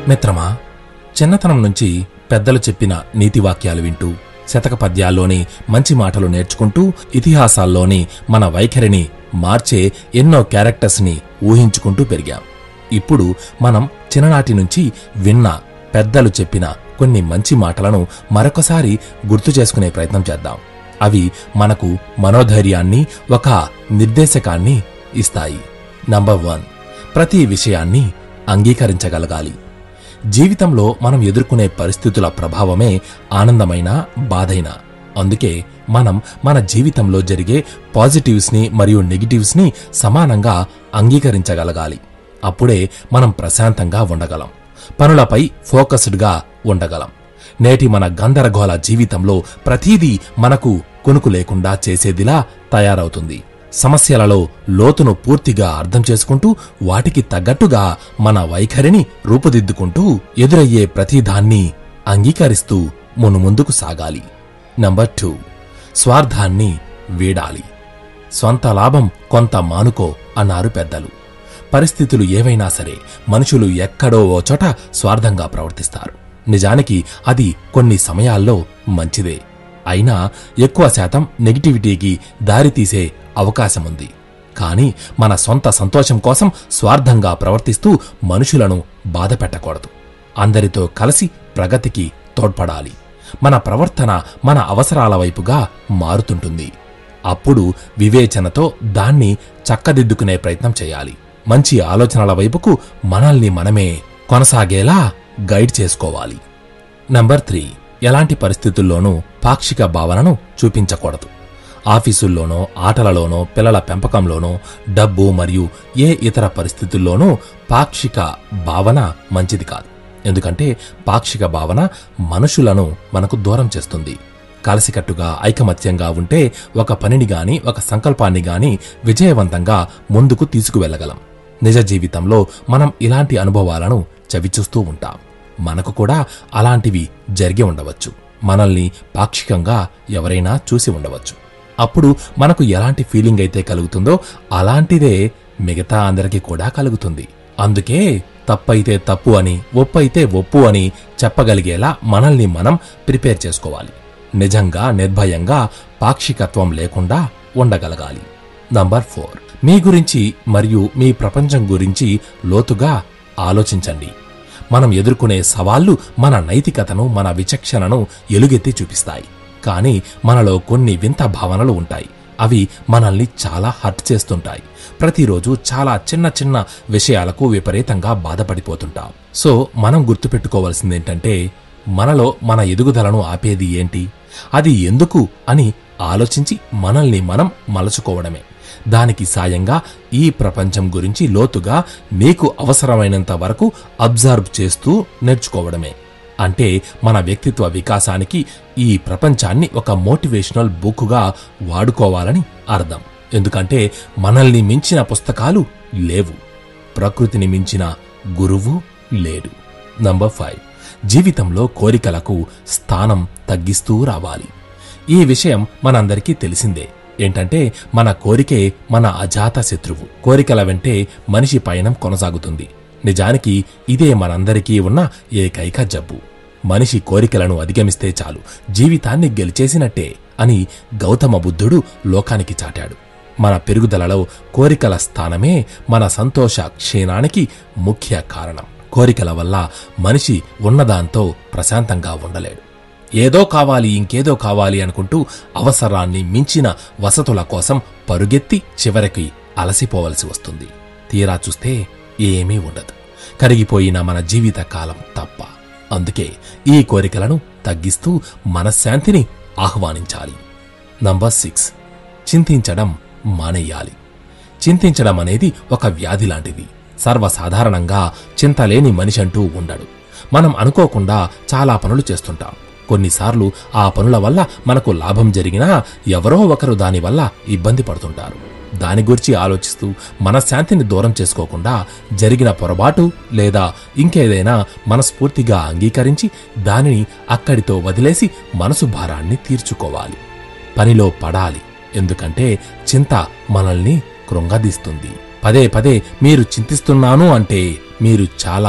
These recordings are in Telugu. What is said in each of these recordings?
మిత్రమా చిన్నతనం నుంచి పెద్దలు చెప్పిన నీతి వాక్యాలు వింటూ శతక పద్యాల్లోని మంచి మాటలు నేర్చుకుంటూ ఇతిహాసాల్లోని మన వైఖరిని మార్చే ఎన్నో క్యారెక్టర్స్ ని ఊహించుకుంటూ పెరిగాం ఇప్పుడు మనం చిన్ననాటి నుంచి విన్న పెద్దలు చెప్పిన కొన్ని మంచి మాటలను మరొకసారి గుర్తు చేసుకునే ప్రయత్నం చేద్దాం అవి మనకు మనోధైర్యాన్ని ఒక నిర్దేశకాన్ని ఇస్తాయి నంబర్ వన్ ప్రతి విషయాన్ని అంగీకరించగలగాలి జీవితంలో మనం ఎదుర్కొనే పరిస్థితుల ప్రభావమే ఆనందమైన బాధైన అందుకే మనం మన జీవితంలో జరిగే పాజిటివ్స్ ని మరియు నెగిటివ్స్ ని సమానంగా అంగీకరించగలగాలి అప్పుడే మనం ప్రశాంతంగా ఉండగలం పనులపై ఫోకస్డ్గా ఉండగలం నేటి మన గందరగోళ జీవితంలో ప్రతీదీ మనకు కొనుకు లేకుండా చేసేదిలా తయారవుతుంది సమస్యలలో లోతును పూర్తిగా అర్థం చేసుకుంటూ వాటికి తగ్గట్టుగా మన వైఖరిని రూపుదిద్దుకుంటూ ఎదురయ్యే ప్రతిదాన్ని అంగీకరిస్తూ మునుముందుకు సాగాలి నంబర్ టూ స్వార్థాన్ని వీడాలి స్వంత లాభం కొంత మానుకో అన్నారు పెద్దలు పరిస్థితులు ఏవైనా సరే మనుషులు ఎక్కడో ఓ చోట స్వార్థంగా ప్రవర్తిస్తారు నిజానికి అది కొన్ని సమయాల్లో మంచిదే అయినా ఎక్కువ శాతం నెగిటివిటీకి దారితీసే అవకాశముంది కాని మన సొంత సంతోషం కోసం స్వార్థంగా ప్రవర్తిస్తూ మనుషులను బాధ పెట్టకూడదు అందరితో కలిసి ప్రగతికి తోడ్పడాలి మన ప్రవర్తన మన అవసరాల వైపుగా మారుతుంటుంది అప్పుడు వివేచనతో దాన్ని చక్కదిద్దుకునే ప్రయత్నం చేయాలి మంచి ఆలోచనల వైపుకు మనల్ని మనమే కొనసాగేలా గైడ్ చేసుకోవాలి నంబర్ త్రీ ఎలాంటి పరిస్థితుల్లోనూ పాక్షిక భావనను చూపించకూడదు ఆఫీసుల్లోనో ఆటలలోనో పిల్లల పెంపకంలోనో డబ్బు మరియు ఏ ఇతర పరిస్థితుల్లోనూ పాక్షిక భావన మంచిది కాదు ఎందుకంటే పాక్షిక భావన మనుషులను మనకు దూరం చేస్తుంది కలిసికట్టుగా ఐకమత్యంగా ఉంటే ఒక పనిని గాని ఒక సంకల్పాన్ని గాని విజయవంతంగా ముందుకు తీసుకువెళ్లగలం నిజ జీవితంలో మనం ఇలాంటి అనుభవాలను చవిచూస్తూ ఉంటాం మనకు కూడా అలాంటివి జరిగి ఉండవచ్చు మనల్ని పాక్షికంగా ఎవరైనా చూసి ఉండవచ్చు అప్పుడు మనకు ఎలాంటి ఫీలింగ్ అయితే కలుగుతుందో అలాంటిదే మిగతా అందరికీ కూడా కలుగుతుంది అందుకే తప్పైతే తప్పు అని ఒప్పైతే ఒప్పు అని చెప్పగలిగేలా మనల్ని మనం ప్రిపేర్ చేసుకోవాలి నిజంగా నిర్భయంగా పాక్షికత్వం లేకుండా ఉండగలగాలి నంబర్ ఫోర్ మీ గురించి మరియు మీ ప్రపంచం గురించి లోతుగా ఆలోచించండి మనం ఎదుర్కొనే సవాళ్లు మన నైతికతను మన విచక్షణను ఎలుగెత్తి చూపిస్తాయి కానీ మనలో కొన్ని వింత భావనలు ఉంటాయి అవి మనల్ని చాలా హర్ట్ చేస్తుంటాయి ప్రతిరోజు చాలా చిన్న చిన్న విషయాలకు విపరీతంగా బాధపడిపోతుంటాం సో మనం గుర్తుపెట్టుకోవాల్సింది ఏంటంటే మనలో మన ఎదుగుదలను ఆపేది ఏంటి అది ఎందుకు అని ఆలోచించి మనల్ని మనం మలచుకోవడమే దానికి సాయంగా ఈ ప్రపంచం గురించి లోతుగా మీకు అవసరమైనంత వరకు అబ్జర్వ్ చేస్తూ నేర్చుకోవడమే అంటే మన వ్యక్తిత్వ వికాసానికి ఈ ప్రపంచాన్ని ఒక మోటివేషనల్ బుక్గా వాడుకోవాలని అర్థం ఎందుకంటే మనల్ని మించిన పుస్తకాలు లేవు ప్రకృతిని మించిన గురువు లేడు నంబర్ ఫైవ్ జీవితంలో కోరికలకు స్థానం తగ్గిస్తూ రావాలి ఈ విషయం మనందరికీ తెలిసిందే ఏంటంటే మన కోరికే మన అజాత శత్రువు కోరికల వెంటే మనిషి పయనం కొనసాగుతుంది నిజానికి ఇదే మనందరికీ ఉన్న ఏకైక జబ్బు మనిషి కోరికలను అధిగమిస్తే చాలు జీవితాన్ని గెలిచేసినట్టే అని గౌతమ బుద్ధుడు లోకానికి చాటాడు మన పెరుగుదలలో కోరికల స్థానమే మన సంతోష క్షీణానికి ముఖ్య కారణం కోరికల వల్ల మనిషి ఉన్నదాంతో ప్రశాంతంగా ఉండలేడు ఏదో కావాలి ఇంకేదో కావాలి అనుకుంటూ అవసరాన్ని మించిన వసతుల కోసం పరుగెత్తి చివరికి అలసిపోవలసి వస్తుంది తీరా చూస్తే ఏమీ ఉండదు కరిగిపోయిన మన జీవిత కాలం తప్ప అందుకే ఈ కోరికలను తగ్గిస్తూ మనశ్శాంతిని ఆహ్వానించాలి నంబర్ సిక్స్ చింతించడం మానేయాలి చింతించడం అనేది ఒక వ్యాధి లాంటిది సర్వసాధారణంగా చింతలేని మనిషి అంటూ ఉండడు మనం అనుకోకుండా చాలా పనులు చేస్తుంటాం కొన్నిసార్లు ఆ పనుల వల్ల మనకు లాభం జరిగినా ఎవరో ఒకరు దానివల్ల ఇబ్బంది పడుతుంటారు దాని గురించి ఆలోచిస్తూ మనశ్శాంతిని దూరం చేసుకోకుండా జరిగిన పొరపాటు లేదా ఇంకేదైనా మనస్ఫూర్తిగా అంగీకరించి దానిని అక్కడితో వదిలేసి మనసు భారాన్ని తీర్చుకోవాలి పనిలో పడాలి ఎందుకంటే చింత మనల్ని కృంగదీస్తుంది పదే పదే మీరు చింతిస్తున్నాను అంటే మీరు చాలా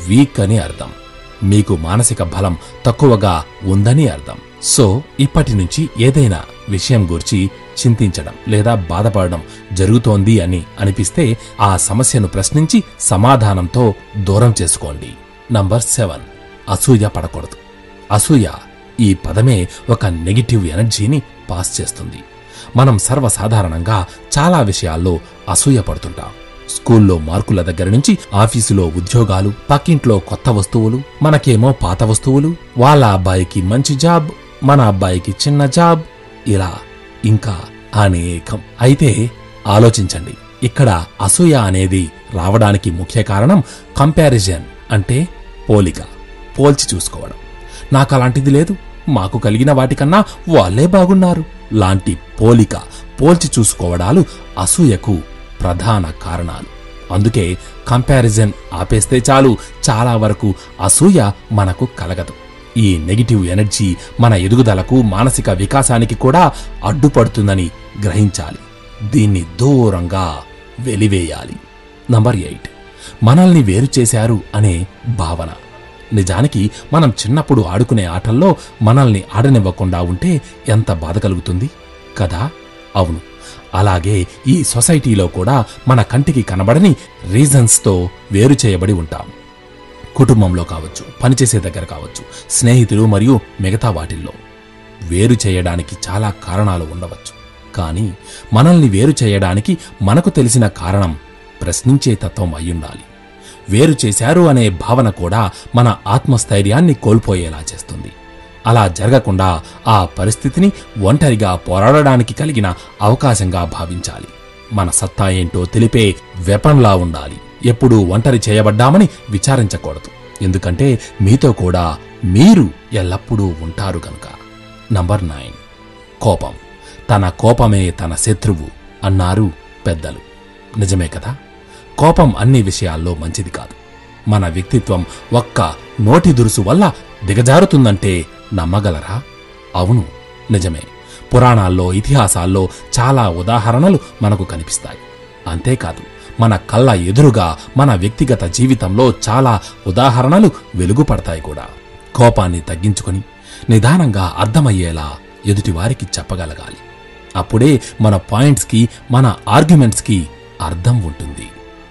వీక్ అని అర్థం మీకు మానసిక బలం తక్కువగా ఉందని అర్థం సో ఇప్పటి నుంచి ఏదైనా విషయం గురించి చింతించడం లేదా బాధపడడం జరుగుతోంది అని అనిపిస్తే ఆ సమస్యను ప్రశ్నించి సమాధానంతో దూరం చేసుకోండి నంబర్ సెవెన్ అసూయ పడకూడదు అసూయ ఈ పదమే ఒక నెగిటివ్ ఎనర్జీని పాస్ చేస్తుంది మనం సర్వసాధారణంగా చాలా విషయాల్లో అసూయ పడుతుంటాం స్కూల్లో మార్కుల దగ్గర నుంచి ఆఫీసులో ఉద్యోగాలు పక్కింట్లో కొత్త వస్తువులు మనకేమో పాత వస్తువులు వాళ్ళ అబ్బాయికి మంచి జాబ్ మన అబ్బాయికి చిన్న జాబ్ ఇలా ఇంకా అనేకం అయితే ఆలోచించండి ఇక్కడ అసూయ అనేది రావడానికి ముఖ్య కారణం కంపారిజన్ అంటే పోలిక పోల్చి చూసుకోవడం నాకు అలాంటిది లేదు మాకు కలిగిన వాటికన్నా వాళ్ళే బాగున్నారు లాంటి పోలిక పోల్చి చూసుకోవడాలు అసూయకు ప్రధాన కారణాలు అందుకే కంపారిజన్ ఆపేస్తే చాలు చాలా వరకు అసూయ మనకు కలగదు ఈ నెగిటివ్ ఎనర్జీ మన ఎదుగుదలకు మానసిక వికాసానికి కూడా అడ్డుపడుతుందని గ్రహించాలి దీన్ని దూరంగా వెలివేయాలి నంబర్ ఎయిట్ మనల్ని వేరు చేశారు అనే భావన నిజానికి మనం చిన్నప్పుడు ఆడుకునే ఆటల్లో మనల్ని ఆడనివ్వకుండా ఉంటే ఎంత బాధ కలుగుతుంది కదా అవును అలాగే ఈ సొసైటీలో కూడా మన కంటికి కనబడని రీజన్స్తో వేరు చేయబడి ఉంటాం కుటుంబంలో కావచ్చు పనిచేసే దగ్గర కావచ్చు స్నేహితులు మరియు మిగతా వాటిల్లో వేరు చేయడానికి చాలా కారణాలు ఉండవచ్చు కానీ మనల్ని వేరు చేయడానికి మనకు తెలిసిన కారణం ప్రశ్నించే తత్వం అయ్యుండాలి వేరు చేశారు అనే భావన కూడా మన ఆత్మస్థైర్యాన్ని కోల్పోయేలా చేస్తుంది అలా జరగకుండా ఆ పరిస్థితిని ఒంటరిగా పోరాడడానికి కలిగిన అవకాశంగా భావించాలి మన సత్తా ఏంటో తెలిపే వెపన్లా ఉండాలి ఎప్పుడూ ఒంటరి చేయబడ్డామని విచారించకూడదు ఎందుకంటే మీతో కూడా మీరు ఎల్లప్పుడూ ఉంటారు గనుక నంబర్ నైన్ కోపం తన కోపమే తన శత్రువు అన్నారు పెద్దలు నిజమే కదా కోపం అన్ని విషయాల్లో మంచిది కాదు మన వ్యక్తిత్వం ఒక్క నోటి దురుసు వల్ల దిగజారుతుందంటే నమ్మగలరా అవును నిజమే పురాణాల్లో ఇతిహాసాల్లో చాలా ఉదాహరణలు మనకు కనిపిస్తాయి అంతేకాదు మన కళ్ళ ఎదురుగా మన వ్యక్తిగత జీవితంలో చాలా ఉదాహరణలు వెలుగుపడతాయి కూడా కోపాన్ని తగ్గించుకొని నిదానంగా అర్థమయ్యేలా ఎదుటివారికి చెప్పగలగాలి అప్పుడే మన పాయింట్స్కి మన ఆర్గ్యుమెంట్స్కి అర్థం ఉంటుంది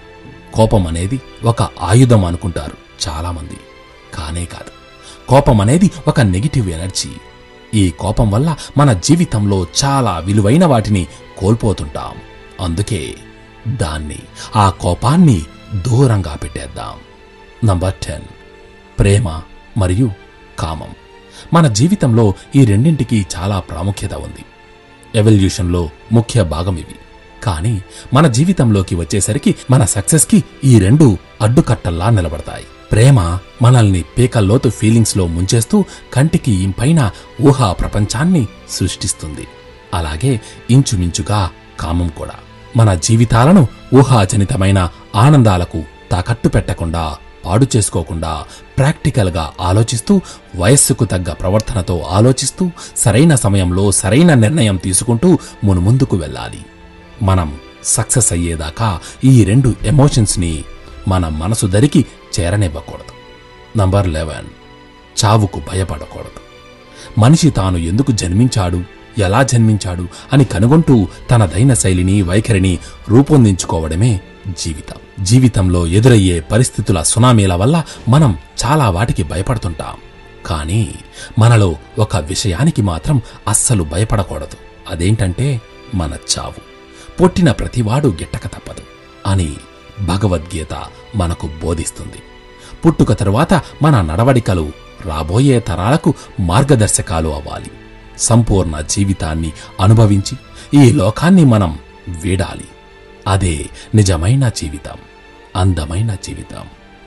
కోపం అనేది ఒక ఆయుధం అనుకుంటారు చాలామంది కానే కాదు కోపం అనేది ఒక నెగిటివ్ ఎనర్జీ ఈ కోపం వల్ల మన జీవితంలో చాలా విలువైన వాటిని కోల్పోతుంటాం అందుకే దాన్ని ఆ కోపాన్ని దూరంగా పెట్టేద్దాం నంబర్ టెన్ ప్రేమ మరియు కామం మన జీవితంలో ఈ రెండింటికి చాలా ప్రాముఖ్యత ఉంది ఎవల్యూషన్లో ముఖ్య భాగం ఇవి కానీ మన జీవితంలోకి వచ్చేసరికి మన సక్సెస్కి ఈ రెండు అడ్డుకట్టల్లా నిలబడతాయి ప్రేమ మనల్ని పీకల్లోతు ఫీలింగ్స్లో ముంచేస్తూ కంటికి ఇంపైన ఊహా ప్రపంచాన్ని సృష్టిస్తుంది అలాగే ఇంచుమించుగా కామం కూడా మన జీవితాలను ఊహాజనితమైన ఆనందాలకు తాకట్టు పెట్టకుండా పాడు చేసుకోకుండా ప్రాక్టికల్గా ఆలోచిస్తూ వయస్సుకు తగ్గ ప్రవర్తనతో ఆలోచిస్తూ సరైన సమయంలో సరైన నిర్ణయం తీసుకుంటూ మునుముందుకు వెళ్ళాలి మనం సక్సెస్ అయ్యేదాకా ఈ రెండు ఎమోషన్స్ని మన మనసు దరికి చేరనివ్వకూడదు నంబర్ లెవెన్ చావుకు భయపడకూడదు మనిషి తాను ఎందుకు జన్మించాడు ఎలా జన్మించాడు అని కనుగొంటూ తనదైన శైలిని వైఖరిని రూపొందించుకోవడమే జీవితం జీవితంలో ఎదురయ్యే పరిస్థితుల సునామీల వల్ల మనం చాలా వాటికి భయపడుతుంటాం కానీ మనలో ఒక విషయానికి మాత్రం అస్సలు భయపడకూడదు అదేంటంటే మన చావు పుట్టిన ప్రతివాడు గిట్టక తప్పదు అని భగవద్గీత మనకు బోధిస్తుంది పుట్టుక తరువాత మన నడవడికలు రాబోయే తరాలకు మార్గదర్శకాలు అవ్వాలి సంపూర్ణ జీవితాన్ని అనుభవించి ఈ లోకాన్ని మనం వీడాలి అదే నిజమైన జీవితం అందమైన జీవితం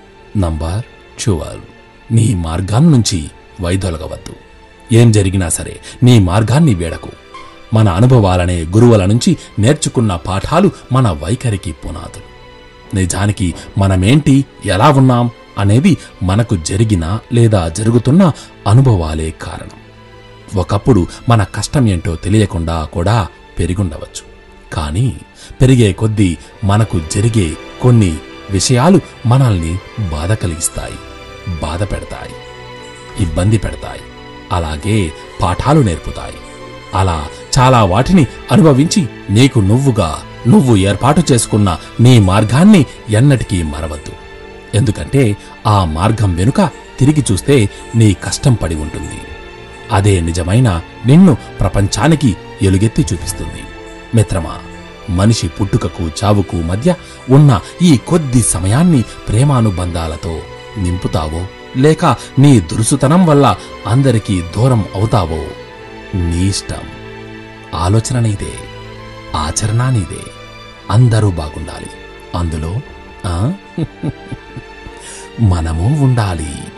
నంబర్ ట్వెల్వ్ నీ మార్గాన్ని నుంచి వైదొలగవద్దు ఏం జరిగినా సరే నీ మార్గాన్ని వీడకు మన అనుభవాలనే గురువుల నుంచి నేర్చుకున్న పాఠాలు మన వైఖరికి పునాదులు నిజానికి మనమేంటి ఎలా ఉన్నాం అనేది మనకు జరిగిన లేదా జరుగుతున్న అనుభవాలే కారణం ఒకప్పుడు మన కష్టం ఏంటో తెలియకుండా కూడా పెరిగుండవచ్చు కానీ పెరిగే కొద్దీ మనకు జరిగే కొన్ని విషయాలు మనల్ని బాధ కలిగిస్తాయి బాధ పెడతాయి ఇబ్బంది పెడతాయి అలాగే పాఠాలు నేర్పుతాయి అలా చాలా వాటిని అనుభవించి నీకు నువ్వుగా నువ్వు ఏర్పాటు చేసుకున్న నీ మార్గాన్ని ఎన్నటికీ మరవద్దు ఎందుకంటే ఆ మార్గం వెనుక తిరిగి చూస్తే నీ కష్టం పడి ఉంటుంది అదే నిజమైన నిన్ను ప్రపంచానికి ఎలుగెత్తి చూపిస్తుంది మిత్రమా మనిషి పుట్టుకకు చావుకు మధ్య ఉన్న ఈ కొద్ది సమయాన్ని ప్రేమానుబంధాలతో నింపుతావో లేక నీ దురుసుతనం వల్ల అందరికీ దూరం అవుతావో నీ ఇష్టం ఆలోచన నీదే ఆచరణ నీదే అందరూ బాగుండాలి అందులో ఆ మనము ఉండాలి